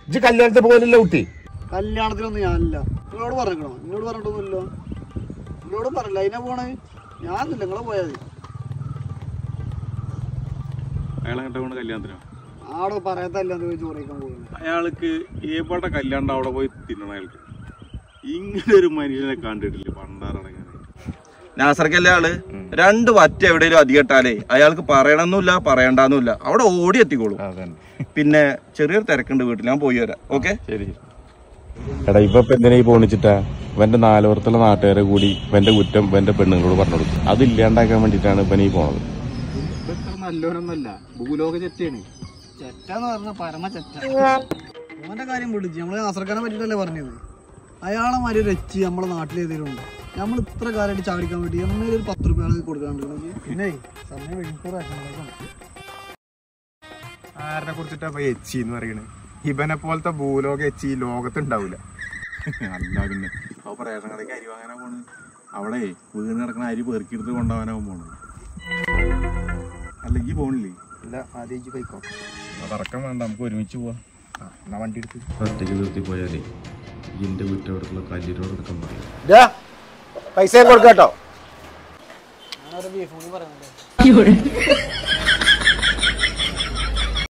ഇജ്ജ് കല്യാണത്തിന് പോലല്ലോ കുട്ടി കല്യാണത്തിനൊന്നും ഞാനില്ല നിങ്ങളോട് പറഞ്ഞിക്കണോ നിന്നോട് പറഞ്ഞിട്ടൊന്നുമില്ലോ നിങ്ങളോടും പറഞ്ഞില്ല അതിനാ പോണേ ഞാനില്ല നിങ്ങളെ പോയാൽ മതി അയാളെ കണ്ട കൊണ്ട് കല്യാണത്തിനോ ആടെ പറയാത്തല്ല ചോറ് ചോറിക്കാൻ പോകുന്നത് അയാൾക്ക് ഏപ്പാടെ കല്യാണം അവിടെ പോയി തിന്നണം അയാൾക്ക് ഇങ്ങനെ ഒരു മനുഷ്യനെ കണ്ടിട്ടില്ല പണ്ടാറടങ്ങനെ നാസർക്കല്ലേ ആള് രണ്ട് വറ്റ എവിടെയും അധികം ഇട്ടാലേ അയാൾക്ക് പറയണമെന്നില്ല പറയണ്ടെന്നില്ല അവിടെ ഓടി എത്തിക്കോളൂ പിന്നെ ചെറിയൊരു തിരക്കുണ്ട് വീട്ടിൽ ഞാൻ പോയി വരാം ഓക്കെ ശരി എടാ ഇവ ഇപ്പൊ എന്തിനാ ഈ പോണിച്ചിട്ടാ ഇവന്റെ നാലുപുറത്തുള്ള നാട്ടുകാരെ കൂടി ഇവന്റെ കുറ്റം ഇവന്റെ പെണ്ണുങ്ങളോട് പറഞ്ഞു കൊടുക്കും അത് ഇല്ലാണ്ടാക്കാൻ വേണ്ടിട്ടാണ് ഇവൻ ഈ പോണത് നല്ലോനൊന്നല്ല ഭൂലോക ചെറ്റാണ് ചെറ്റാന്ന് പറഞ്ഞ പരമ ചെറ്റ ഓന്റെ കാര്യം വിളിച്ച് നമ്മള് അസർക്കാനെ പറ്റിട്ടല്ലേ പറഞ്ഞത് അയാളെ മാതിരി ഒരു എച്ചി നമ്മളെ നാട്ടിൽ ഏതെങ്കിലും ഉണ്ട് നമ്മൾ ഇത്ര കാലമായിട്ട് ചാടിക്കാൻ വേണ്ടി എന്തെങ്കിലും ഒരു പത്ത് റുപ്യ ആണെങ്കിൽ കൊടുക്കാണ്ട് പിന്നെ സമയം മണിക്കൂർ ആരെ കുറിച്ചിട്ടാ ഇപ്പൊ എച്ചി എന്ന് പറയണത് ഇവനെ പോലത്തെ ഭൂലോക എച്ചി ഈ ലോകത്തുണ്ടാവൂല അല്ല പിന്നെ അപ്പൊ റേഷൻ കടയ്ക്ക് അരി വാങ്ങാനാ പോണ് അവിടെ വീണ് കിടക്കുന്ന അരി പെറുക്കിയെടുത്ത് കൊണ്ടുപോകാനാവും പോണത് അല്ല ഈ പോണില്ലേ ഇല്ല ആദ്യം കഴിക്കോ അതറക്കം വേണ്ട നമുക്ക് ഒരുമിച്ച് പോവാ എന്നാ വണ്ടി എടുത്ത് ഒറ്റയ്ക്ക് നിർത്തി പോയാലേ എന്റെ വീട്ടോടത്തുള്ള കല്ലിനോട് എടുക്കാൻ പറയും ഡാ, പൈസ ഞാൻ കൊടുക്കാട്ടോ ഞാനൊരു ബീഫ് കൂടി പറയുന്നത്